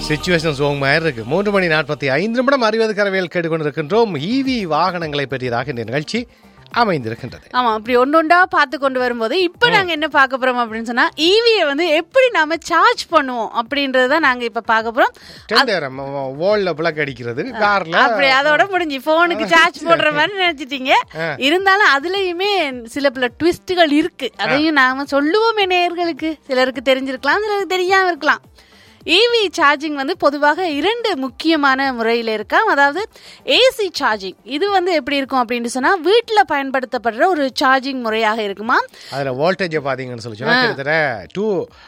Situation சோங் மாதிரி இருக்கு மூன்று மணி நாற்பத்தி ஐந்து நிமிடம் அறிவது கரவையில் கேட்டுக்கொண்டிருக்கின்றோம் ஈவி வாகனங்களை பற்றியதாக இந்த நிகழ்ச்சி அமைந்திருக்கின்றது ஆமா அப்படி ஒன்னொண்டா பார்த்து கொண்டு வரும்போது இப்ப நாங்க என்ன பார்க்க போறோம் அப்படின்னு சொன்னா ஈவியை வந்து எப்படி நாம சார்ஜ் பண்ணுவோம் அப்படின்றத நாங்க இப்ப பார்க்க போறோம் டெண்டரம் வால்ல பிளக் அடிக்கிறது கார்ல அப்படி அதோட முடிஞ்சு போனுக்கு சார்ஜ் போடுற மாதிரி நினைச்சிட்டீங்க இருந்தாலும் அதுலயுமே சில பல ட்விஸ்டுகள் இருக்கு அதையும் நாம சொல்லுவோமே நேயர்களுக்கு சிலருக்கு தெரிஞ்சிருக்கலாம் சிலருக்கு தெரியாம இருக்கலாம் ஈவி சார்ஜிங் வந்து பொதுவாக இரண்டு முக்கியமான முறையில் இருக்காம் அதாவது ஏசி சார்ஜிங் இது வந்து எப்படி இருக்கும் அப்படின்னு சொன்னா வீட்டில் பயன்படுத்தப்படுற ஒரு சார்ஜிங் முறையாக இருக்குமா அதுல வோல்டேஜ் பாத்தீங்கன்னு சொல்லி சொன்னா கிட்டத்தட்ட டூ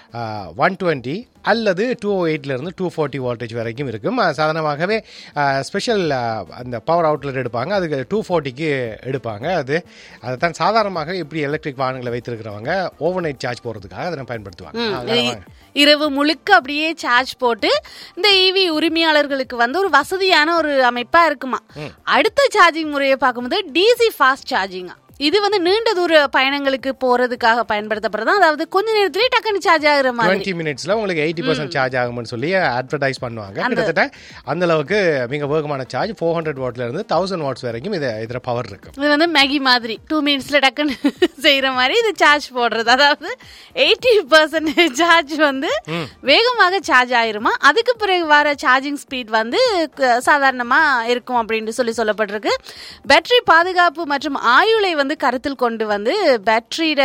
ஒன் டுவெண்ட்டி அல்லது டூ எயிட்ல இருந்து டூ ஃபோர்ட்டி வோல்டேஜ் வரைக்கும் இருக்கும் அஹ் சாதாரணமாகவே ஸ்பெஷல் அந்த பவர் அவுட்லெட் எடுப்பாங்க அதுக்கு டூ ஃபோர்ட்டிக்கு எடுப்பாங்க அது அதை தான் சாதாரணமாக இப்படி எலக்ட்ரிக் வாகனங்களை வைத்திருக்கிறவங்க ஓவர் நைட் சார்ஜ் போடுறதுக்காக அதை பயன்படுத்துவாங்க அதனால இ- இரவு முழுக்க அப்படியே சார்ஜ் போட்டு இந்த ஈவி உரிமையாளர்களுக்கு வந்து ஒரு வசதியான ஒரு அமைப்பா இருக்குமா அடுத்த சார்ஜிங் முறையை பார்க்கும்போது டிசி ஃபாஸ்ட் சார்ஜிங்கா இது வந்து நீண்ட தூர பயணங்களுக்கு போறதுக்காக பயன்படுத்தப்படுறது அதாவது கொஞ்ச நேரத்திலேயே டக்குன்னு சார்ஜ் ஆகுற மாதிரி டுவெண்ட்டி மினிட்ஸ்ல உங்களுக்கு எயிட்டி பர்சன்ட் சார்ஜ் ஆகும்னு சொல்லி அட்வர்டைஸ் பண்ணுவாங்க கிட்டத்தட்ட அந்த அளவுக்கு மிக வேகமான சார்ஜ் ஃபோர் ஹண்ட்ரட் வாட்ல இருந்து தௌசண்ட் வாட்ஸ் வரைக்கும் இது இதுல பவர் இருக்கும் இது வந்து மேகி மாதிரி டூ மினிட்ஸ்ல டக்குன்னு செய்யற மாதிரி இது சார்ஜ் போடுறது அதாவது எயிட்டி பர்சன்ட் சார்ஜ் வந்து வேகமாக சார்ஜ் ஆயிருமா அதுக்கு பிறகு வர சார்ஜிங் ஸ்பீட் வந்து க- சாதாரணமா இருக்கும் அப்படின்னு சொல்லி சொல்லப்பட்டிருக்கு பேட்டரி பாதுகாப்பு மற்றும் ஆயுளை வந்து கருத்தில் கொண்டு வந்து பேட்டரியோட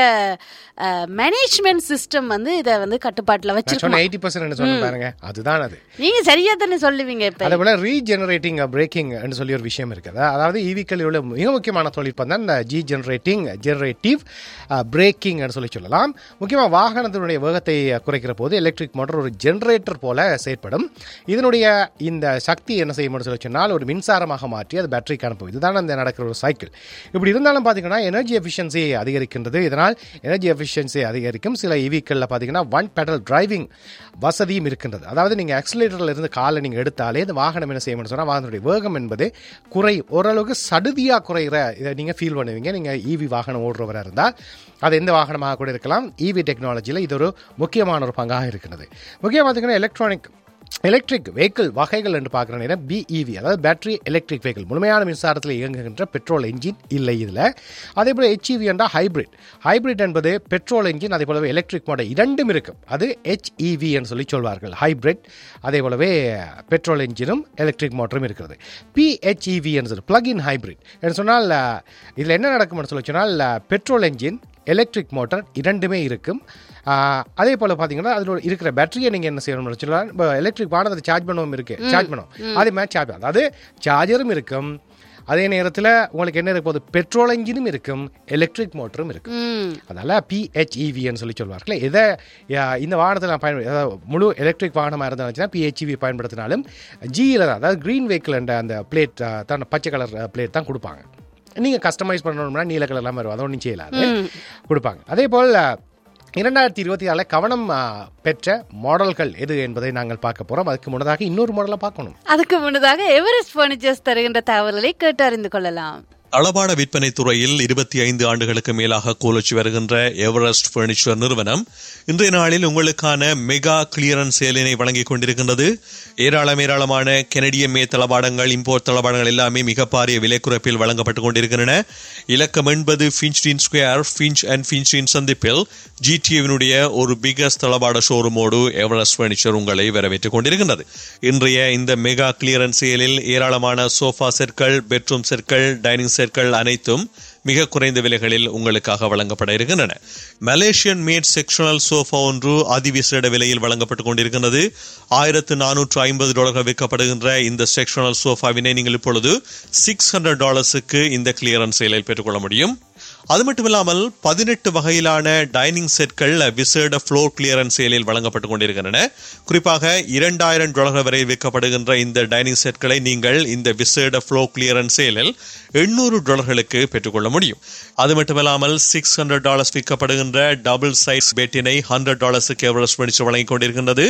மேனேஜ்மெண்ட் சிஸ்டம் வந்து இதை வந்து கட்டுப்பாட்டுல நான் வச்சிருக்கோம் சொன்ன எயிட்டி பர்சன்ட் சொன்ன பாருங்க அதுதான் அது நீங்க சரியா தானே சொல்லுவீங்க இப்ப அதே போல ரீஜெனரேட்டிங் பிரேக்கிங் சொல்லி ஒரு விஷயம் இருக்குது அதாவது ஈவிக்களில் உள்ள மிக முக்கியமான தொழில்நுட்பம் தான் இந்த ஜி ஜெனரேட்டிங் ஜெனரேட்டிவ் பிரேக்கிங் சொல்லி சொல்லலாம் முக்கியமாக வாகனத்தினுடைய வேகத்தை குறைக்கிற போது எலக்ட்ரிக் மோட்டார் ஒரு ஜெனரேட்டர் போல செயற்படும் இதனுடைய இந்த சக்தி என்ன செய்யும்னு சொல்லி சொன்னால் ஒரு மின்சாரமாக மாற்றி அது பேட்டரிக்கு அனுப்பும் இதுதான் அந்த நடக்கிற ஒரு சைக்கிள் இப்படி இருந்தாலும் பார்த்தீங்கன்னா எனர்ஜி எஃபிஷியன்சி அதிகரிக்கின்றது இதனால் எனர்ஜி எஃபிஷியன்சி அதிகரிக்கும் சில ஈவிக்களில் பார்த்தீங்கன்னா ஒன் பெடல் டிரைவிங் வசதியும் இருக்கின்றது அதாவது நீங்கள் ஆக்சிலேட்டரில் இருந்து காலை நீங்கள் எடுத்தாலே இந்த வாகனம் என்ன செய்யணும்னு சொன்னால் வாகனத்துடைய வேகம் என்பது குறை ஓரளவுக்கு சடுதியாக குறைகிற இதை நீங்கள் ஃபீல் பண்ணுவீங்க நீங்கள் ஈவி வாகனம் ஓடுறவராக இருந்தால் அது எந்த வாகனமாக கூட இருக்கலாம் ஈவி டெக்னாலஜியில் இது ஒரு முக்கியமான ஒரு பங்காக இருக்கிறது முக்கியம் பார்த்தீங்கன்னா எலக்ட்ரானிக் எலக்ட்ரிக் வெஹிக்கிள் வகைகள் என்று பார்க்குற நேரம் பிஇவி அதாவது பேட்டரி எலக்ட்ரிக் வெஹிக்கிள் முழுமையான மின்சாரத்தில் இயங்குகின்ற பெட்ரோல் என்ஜின் இல்லை இதில் அதே போல் ஹெச்இவி என்றால் ஹைபிரிட் ஹைபிரிட் என்பது பெட்ரோல் என்ஜின் அதே போலவே எலக்ட்ரிக் மாடல் இரண்டும் இருக்கும் அது ஹெச்இவி என்று சொல்லி சொல்வார்கள் ஹைபிரிட் அதே போலவே பெட்ரோல் என்ஜினும் எலக்ட்ரிக் மோட்டரும் இருக்கிறது பிஹெச்இவி என்று சொல்லி பிளக் இன் ஹைபிரிட் என்று சொன்னால் இதில் என்ன நடக்கும்னு சொல்லி சொன்னால் பெட்ரோல் என்ஜின் எலக்ட்ரிக் மோட்டார் இரண்டுமே இருக்கும் ஆஹ் அதே போல் பார்த்தீங்கன்னா அதில் இருக்கிற பேட்டரியை நீங்கள் என்ன செய்யணும்னு சொல்லலாம் இப்போ எலக்ட்ரிக் வாகனத்தை சார்ஜ் பண்ணவும் இருக்கு சார்ஜ் பண்ணும் அதே மாதிரி சார்ஜ் அதாவது சார்ஜரும் இருக்கும் அதே நேரத்தில் உங்களுக்கு என்ன இருக்க போகுது பெட்ரோல் என்ஜினும் இருக்கும் எலக்ட்ரிக் மோட்டரும் இருக்கும் ம் அதனால பிஹெச்இவின்னு சொல்லி சொல்வார்களே இதை யா- இந்த வாகனத்தை நான் பயன்படுத்தி அதாவது முழு எலக்ட்ரிக் வாகனமாக இருந்துச்சுன்னா பிஹெச்இவி பயன்படுத்தினாலும் ஜியில் தான் அதாவது க்ரீன் வெஹிக்கிள் என்ற அந்த பிளேட் தான் பச்சை கலர் பிளேட் தான் கொடுப்பாங்க நீங்கள் கஸ்டமைஸ் பண்ணணும்னா நீல கலர்லாம் வரும் அதை ஒன்றும் செய்யலாது கொடுப்பாங்க அதே போல் இரண்டாயிரத்தி இருபத்தி ஆறில் கவனம் ஆ, பெற்ற மாடல்கள் எது என்பதை நாங்கள் பார்க்க போகிறோம் அதுக்கு முன்னதாக இன்னொரு மாடலை பார்க்கணும் அதுக்கு முன்னதாக எவரெஸ்ட் பர்னிச்சர்ஸ் தருகின்ற தகவல்களை கேட்டு அறிந்து கொள்ளலாம் அளபாட விற்பனை துறையில் இருபத்தி ஐந்து ஆண்டுகளுக்கு மேலாக கோலச்சு வருகின்ற எவரெஸ்ட் பர்னிச்சர் நிறுவனம் இன்றைய நாளில் உங்களுக்கான மெகா கிளியரன்ஸ் சேலினை வழங்கிக் கொண்டிருக்கின்றது ஏராளம் ஏராளமான கெனடிய மே தளபாடங்கள் இம்போர்ட் தளபாடங்கள் எல்லாமே மிக பாரிய விலை குறைப்பில் வழங்கப்பட்டுக் கொண்டிருக்கின்றன இலக்கம் என்பது Finchdene Square Finch and Finchdene சந்திப்பில் ஜிடிஏவினுடைய ஒரு பிகஸ்ட் தளபாட ஷோரூமோடு எவரெஸ்ட் பர்னிச்சர் உங்களை வரவேற்றுக் கொண்டிருக்கின்றது இன்றைய இந்த மெகா கிளியரன்ஸ் சேலில் ஏராளமான சோஃபா செட்கள் பெட்ரூம் செட்கள் டைனிங் செட்கள் அனைத்தும் மிக குறைந்த விலைகளில் உங்களுக்காக வழங்கப்பட இருக்கின்றன மலேசியன் மேட் செக்ஷனல் சோஃபா ஒன்று அதிவிசேட விலையில் வழங்கப்பட்டுக் கொண்டிருக்கின்றது ஆயிரத்து நானூற்று ஐம்பது டாலர்கள் விற்கப்படுகின்ற இந்த செக்ஷனல் சோஃபாவினை நீங்கள் இப்பொழுது சிக்ஸ் ஹண்ட்ரட் டாலர்ஸுக்கு இந்த கிளியரன்ஸ் சேலில் பெற்றுக்கொள்ள முடியும் அது மட்டும் இல்லாமல் பதினெட்டு வகையிலான டைனிங் செட்கள் விசேட ஃப்ளோர் கிளியரன்ஸ் சேலில் வழங்கப்பட்டுக் கொண்டிருக்கின்றன குறிப்பாக இரண்டாயிரம் டாலர்கள் வரை விற்கப்படுகின்ற இந்த டைனிங் செட்களை நீங்கள் இந்த விசேட ஃப்ளோ கிளியரன்ஸ் சேலில் எண்ணூறு டாலர்களுக்கு பெற்றுக்கொள்ள முடியும் அது மட்டுமில்லாமல் சிக்ஸ் ஹண்ட்ரட் டாலர்ஸ் விற்கப்படுகின்ற டபுள் சைஸ் பெட்டினை ஹண்ட்ரட் டாலர்ஸுக்கு எவரெஸ்ட் படிச்சு வழங்கிக் கொண்டிருக்கின்றது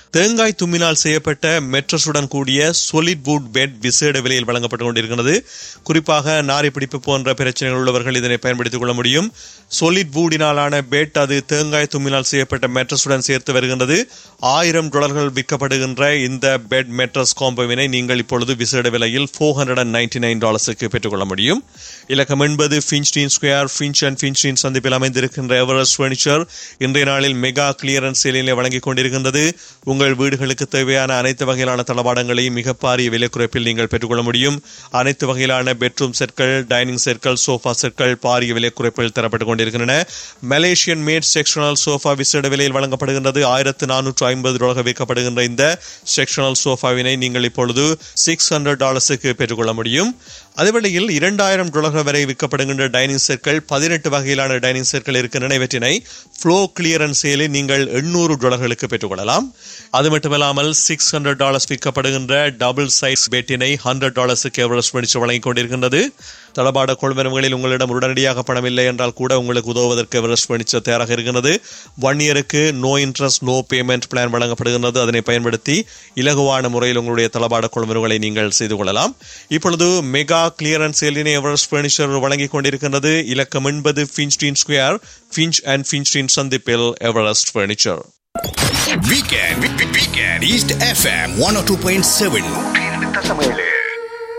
தேங்காய் தும்மினால் செய்யப்பட்ட மெட்ரஸுடன் கூடிய solid wood பெட் விசேட விலையில் வழங்கப்பட்டு கொண்டிருக்கிறது குறிப்பாக நாரி பிடிப்பு போன்ற பிரச்சனைகள் உள்ளவர்கள் இதனை பயன்படுத்திக் கொள்ள முடியும் solid woodiனாலான பெட் அது தேங்காய் தும்மினால் செய்யப்பட்ட மெட்ரஸுடன் சேர்த்து வருகின்றது ஆயிரம் டாலர்கள் விற்கப்படுகின்ற இந்த பெட் மெட்ரஸ் காம்போவினை நீங்கள் இப்பொழுது விசேட விலையில் four hundred and ninety nine டாலர்ஸுக்கு பெற்றுக்கொள்ள முடியும் இலக்கம் என்பது Finchdene Square Finch and Finchdene சந்திப்பில் அமைந்திருக்கின்ற எவரெஸ்ட் ஃபர்னிச்சர் இன்றைய நாளில் மெகா கிளியரன்ஸ் சேலிலே வழங்கிக் கொண்டிருக்கின்றது உங்கள் வீடுகளுக்கு தேவையான அனைத்து வகையிலான தளவாடங்களையும் மிக பாரிய விலை குறைப்பில் நீங்கள் பெற்றுக்கொள்ள முடியும் அனைத்து வகையிலான பெட்ரூம் செட்கள் டைனிங் செட்கள் சோஃபா செட்கள் பாரிய விலை குறைப்பில் தரப்பட்டுக் கொண்டிருக்கின்றன மலேசியன் மேட் செக்ஷனல் சோஃபா விசேட விலையில் வழங்கப்படுகின்றது ஆயிரத்து நானூற்று ஐம்பது டாலர் விற்கப்படுகின்ற இந்த செக்ஷனல் சோஃபாவினை நீங்கள் இப்பொழுது சிக்ஸ் ஹண்ட்ரட் டாலர்ஸுக்கு பெற்றுக்கொள்ள முடியும் அதேவேளையில் இரண்டாயிரம் டாலர்கள் வரை விற்கப்படுகின்ற டைனிங் செட்கள் பதினெட்டு வகையிலான டைனிங் செட்கள் இருக்கின்றன இவற்றினை ஃப்ளோ கிளியரன்ஸ் சேலில் நீங்கள் எண்ணூறு டாலர்களுக்கு பெற்றுக்கொள்ளலாம் அது மட்டுமல்லாமல் சிக்ஸ் ஹண்ட்ரட் டாலர்ஸ் விற்கப்படுகின்ற டபுள் சைஸ் பெட்டினை ஹண்ட்ரட் டாலர்ஸுக்கு எவரெஸ்ட் பிடிச்சு வழங்கிக் கொண்டிருக்கின்றது தளபாட கொள்வனவுகளில் உங்களிடம் உடனடியாக பணம் இல்லை என்றால் கூட உங்களுக்கு உதவுவதற்கு எவரெஸ்ட் பர்னிச்சர் தயாராக இருக்கிறது ஒன் இயருக்கு no interest no payment plan வழங்கப்படுகின்றது அதனை பயன்படுத்தி இலகுவான முறையில் உங்களுடைய தளபாட கொள்வனவுகளை நீங்கள் செய்து கொள்ளலாம் இப்பொழுது மெகா கிளியரன்ஸ் சேலினை எவரெஸ்ட் பர்னிச்சர் வழங்கிக் கொண்டிருக்கின்றது இலக்கம் என்பது Finchdene Square Finch and Finchdene சந்திப்பில் Everest furniture Weekend, weekend, East FM 102.7.